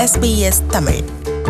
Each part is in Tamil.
SBS தமிழ்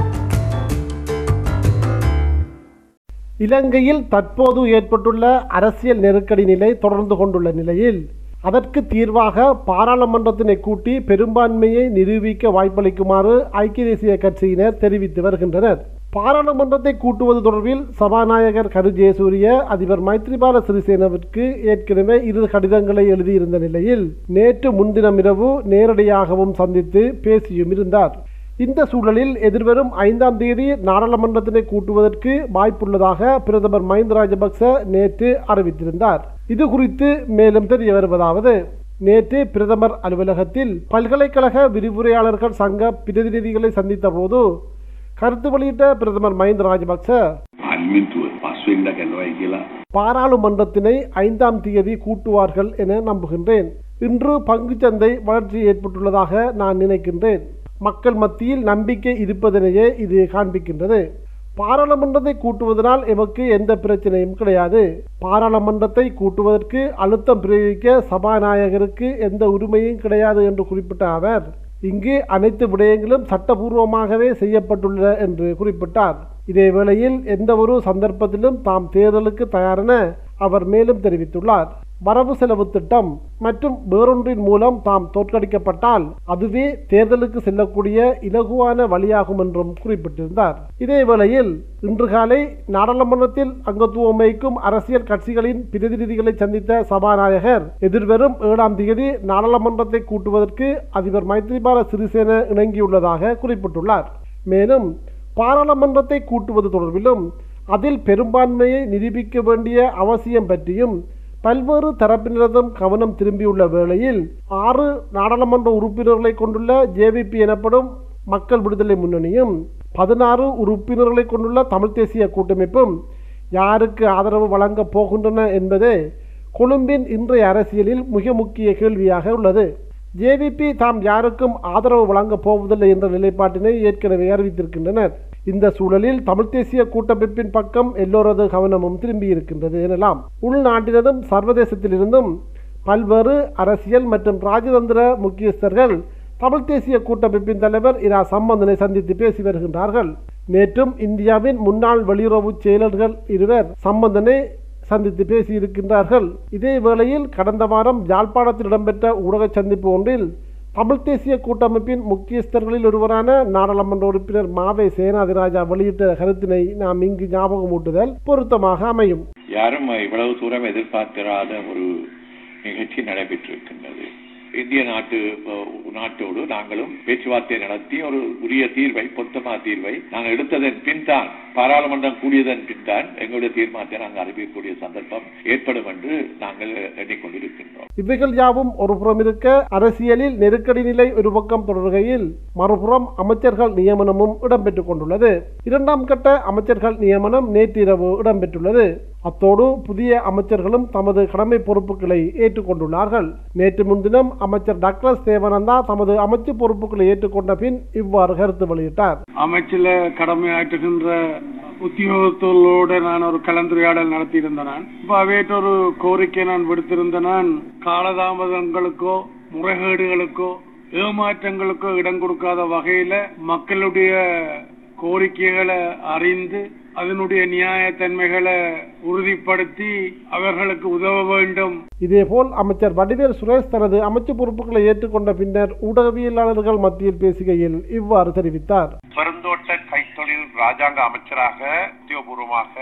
இலங்கையில் தற்போது ஏற்பட்டுள்ள அரசியல் நெருக்கடி நிலை தொடர்ந்து கொண்டுள்ள நிலையில் அதற்கு தீர்வாக பாராளுமன்றத்தினை கூட்டி பெரும்பான்மையை நிரூபிக்க வாய்ப்பளிக்குமாறு ஐக்கிய தேசிய கட்சியினர் தெரிவித்து வருகின்றனர் பாராளுமன்றத்தை கூட்டுவது தொடர்பில் சபாநாயகர் கரு ஜெயசூரிய அதிபர் மைத்ரிபால சிறிசேனவிற்கு ஏற்கனவே இரு கடிதங்களை எழுதியிருந்த நிலையில் நேற்று முன்தினம் இரவு நேரடியாகவும் சந்தித்து பேசியும் இருந்தார் இந்த சூழலில் எதிர்வரும் ஐந்தாம் தேதி நாடாளுமன்றத்தினை கூட்டுவதற்கு வாய்ப்புள்ளதாக பிரதமர் மஹிந்த ராஜபக்ச நேற்று அறிவித்திருந்தார் இது குறித்து மேலும் தெரிய வருவதாவது நேற்று பிரதமர் அலுவலகத்தில் பல்கலைக்கழக விரிவுரையாளர்கள் சங்க பிரதிநிதிகளை சந்தித்த போது கருத்து வெளியிட்ட பிரதமர் மஹிந்த ராஜபக்ச පාර්ලිමේන්තුව පස්වෙන්ඩ කැලවයි කියලා பாராளுமன்றத்தினை ஐந்தாம் தேதி கூட்டுவார்கள் என நம்புகின்றேன் இன்று பங்குச்சந்தை வளர்ச்சி ஏற்பட்டுள்ளதாக நான் நினைக்கின்றேன் மக்கள் மத்தியில் நம்பிக்கை இருப்பதனையே இது காண்பிக்கின்றது பாராளுமன்றத்தை கூட்டுவதனால் எமக்கு எந்த பிரச்சனையும் கிடையாது பாராளுமன்றத்தை கூட்டுவதற்கு அழுத்தம் பிரயோகிக்க சபாநாயகருக்கு எந்த உரிமையும் கிடையாது என்று குறிப்பிட்ட அவர் இங்கு அனைத்து விடயங்களும் சட்டபூர்வமாகவே செய்யப்பட்டுள்ளன என்று குறிப்பிட்டார் இதே வேளையில் எந்த ஒரு சந்தர்ப்பத்திலும் தாம் தேர்தலுக்கு தயாரென அவர் மேலும் தெரிவித்துள்ளார் வரவு செலவு திட்டம் மற்றும் வேறொன்றின் மூலம் தாம் தோற்கடிக்கப்பட்டால் அதுவே தேர்தலுக்கு செல்லக்கூடிய இலகுவான வழியாகும் என்றும் குறிப்பிட்டிருந்தார் இதே வேளையில் இன்று காலை நாடாளுமன்றத்தில் அங்கத்துவம் வகிக்கும் அரசியல் கட்சிகளின் பிரதிநிதிகளை சந்தித்த சபாநாயகர் எதிர்வரும் ஏழாம் தேதி நாடாளுமன்றத்தை கூட்டுவதற்கு அதிபர் மைத்ரிபால சிறிசேன இணங்கியுள்ளதாக குறிப்பிட்டுள்ளார் மேலும் பாராளுமன்றத்தை கூட்டுவது தொடர்பிலும் அதில் பெரும்பான்மையை நிரூபிக்க வேண்டிய அவசியம் பற்றியும் பல்வேறு தரப்பினரதும் கவனம் திரும்பியுள்ள வேளையில் ஆறு நாடாளுமன்ற உறுப்பினர்களை கொண்டுள்ள ஜேவிபி எனப்படும் மக்கள் விடுதலை முன்னணியும் பதினாறு உறுப்பினர்களை கொண்டுள்ள தமிழ் தேசிய கூட்டமைப்பும் யாருக்கு ஆதரவு வழங்கப் போகின்றன என்பதே கொழும்பின் இன்றைய அரசியலில் மிக முக்கிய கேள்வியாக உள்ளது ஜேவிபி தாம் யாருக்கும் ஆதரவு வழங்கப் போவதில்லை என்ற நிலைப்பாட்டினை ஏற்கனவே அறிவித்திருக்கின்றனர் இந்த சூழலில் தமிழ் தேசிய கூட்டமைப்பின் பக்கம் எல்லோரது கவனமும் திரும்பி இருக்கின்றது எனலாம் உள்நாட்டினதும் சர்வதேசத்திலிருந்தும் பல்வேறு அரசியல் மற்றும் ராஜதந்திர முக்கியஸ்தர்கள் தமிழ் தேசிய கூட்டமைப்பின் தலைவர் இரா சம்பந்தனை சந்தித்து பேசி வருகின்றார்கள் நேற்றும் இந்தியாவின் முன்னாள் வெளியுறவு செயலர்கள் இருவர் சம்பந்தனை சந்தித்து பேசியிருக்கின்றார்கள் இதே வேளையில் கடந்த வாரம் யாழ்ப்பாணத்தில் இடம்பெற்ற ஊடக சந்திப்பு ஒன்றில் தமிழ் தேசிய கூட்டமைப்பின் முக்கியஸ்தர்களில் ஒருவரான நாடாளுமன்ற உறுப்பினர் மாவை சேனாதிராஜா வெளியிட்ட கருத்தினை நாம் இங்கு ஞாபகமூட்டுதல் பொருத்தமாக அமையும் யாரும் இவ்வளவு தூரம் எதிர்பார்த்திராத ஒரு நிகழ்ச்சி நடைபெற்றிருக்கின்றது இந்திய நாட்டு அஹ், நாட்டோடு நாங்களும் பேச்சுவார்த்தை நடத்தி ஒரு உரிய தீர்வை பொருத்தமான தீர்வை நாங்கள் எடுத்ததன் பின் தான் பாராளுமன்றம் கூடியதன் பின் தான் எங்களுடைய தீர்மானத்தை நாங்கள் அறிவிக்கக்கூடிய சந்தர்ப்பம் ஏற்படும் என்று நாங்கள் எண்ணிக்கொண்டிருக்கின்றோம் இவைகள் யாவும் ஒரு புறம் இருக்க அரசியலில் நெருக்கடி நிலை ஒரு பக்கம் தொடர்கையில் மறுபுறம் அமைச்சர்கள் நியமனமும் இடம்பெற்றுக் கொண்டுள்ளது இரண்டாம் கட்ட அமைச்சர்கள் நியமனம் நேற்றிரவு இடம்பெற்றுள்ளது அத்தோடு புதிய அமைச்சர்களும் தமது கடமை பொறுப்புகளை ஏற்றுக்கொண்டுள்ளார்கள் நேற்று முன்தினம் அமைச்சர் டாக்டர் தேவானந்தா தமது அமைச்சு பொறுப்புகளை ஏற்றுக்கொண்ட பின் இவ்வாறு கருத்து வெளியிட்டார் அமைச்சில் கடமையாற்றுகின்ற உத்தியோகத்தோடு நான் ஒரு கலந்துரையாடல் நடத்தியிருந்த நான் இப்ப அவையிட்ட ஒரு கோரிக்கை நான் விடுத்திருந்த நான் காலதாமதங்களுக்கோ முறைகேடுகளுக்கோ ஏமாற்றங்களுக்கோ இடம் கொடுக்காத வகையில மக்களுடைய கோரிக்கைகளை அறிந்து அதனுடைய நியாயத்தன்மைகளை உறுதிப்படுத்தி அவர்களுக்கு உதவ வேண்டும் இதேபோல் அமைச்சர் வடிவேல் சுரேஷ் தனது அமைச்சு பொறுப்புகளை ஏற்றுக்கொண்ட பின்னர் ஊடகவியலாளர்கள் மத்தியில் பேசுகையில் இவ்வாறு தெரிவித்தார் பெருந்தோட்ட கைத்தொழில் ராஜாங்க அமைச்சராக உத்தியோகபூர்வமாக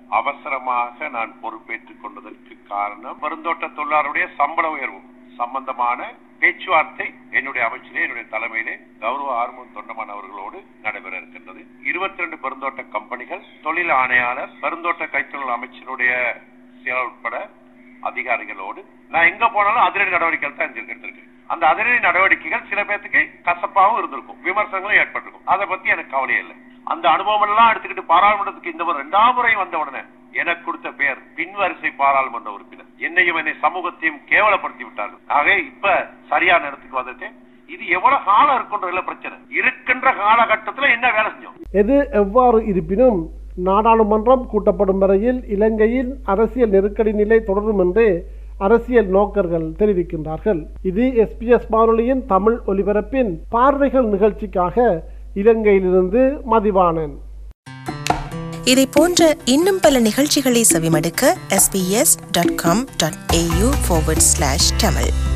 அவசரமாக நான் பொறுப்பேற்றுக் கொண்டதற்கு காரணம் பெருந்தோட்ட தொழிலாளருடைய சம்பள உயர்வு சம்பந்தமான பேச்சுவார்த்தை என்னுடைய அமைச்சிலே என்னுடைய தலைமையிலே கௌரவ ஆர்வம் தொண்டமான் அவர்களோடு நடைபெற இருக்கின்றது இருபத்தி ரெண்டு பெருந்தோட்ட கம்பெனிகள் தொழில் ஆணையாளர் பெருந்தோட்ட கைத்தொழில் அமைச்சருடைய செயல் உட்பட அதிகாரிகளோடு நான் எங்க போனாலும் அதிரடி நடவடிக்கைகள் தான் எடுத்திருக்கேன் அந்த அதிரடி நடவடிக்கைகள் சில பேர்த்துக்கு கசப்பாகவும் இருந்திருக்கும் விமர்சனங்களும் ஏற்பட்டிருக்கும் அதை பத்தி எனக்கு கவலையே இல்லை அந்த அனுபவம் எல்லாம் எடுத்துக்கிட்டு பாராளுமன்றத்துக்கு இந்த ஒரு இரண்டாம் முறை வந்த உடனே எனக்கு கொடுத்த பெயர் பின்வரிசை பாராளுமன்ற உறுப்பினர் என்னையும் என்னை சமூகத்தையும் கேவலப்படுத்தி விட்டார்கள் ஆக இப்ப சரியான இடத்துக்கு வந்திருக்கேன் இது எவ்வளவு காலம் இருக்குன்றதுல பிரச்சனை இருக்கின்ற காலகட்டத்துல என்ன வேலை செஞ்சோம் எது எவ்வாறு இருப்பினும் நாடாளுமன்றம் கூட்டப்படும் வரையில் இலங்கையின் அரசியல் நெருக்கடி நிலை தொடரும் என்று அரசியல் நோக்கர்கள் தெரிவிக்கின்றார்கள் இது எஸ்பிஎஸ் வானொலியின் தமிழ் ஒலிபரப்பின் பார்வைகள் நிகழ்ச்சிக்காக இலங்கையிலிருந்து மதிவாணன் இதை போன்ற இன்னும் பல நிகழ்ச்சிகளை செவிமடுக்க sbs.com.au forward slash tamil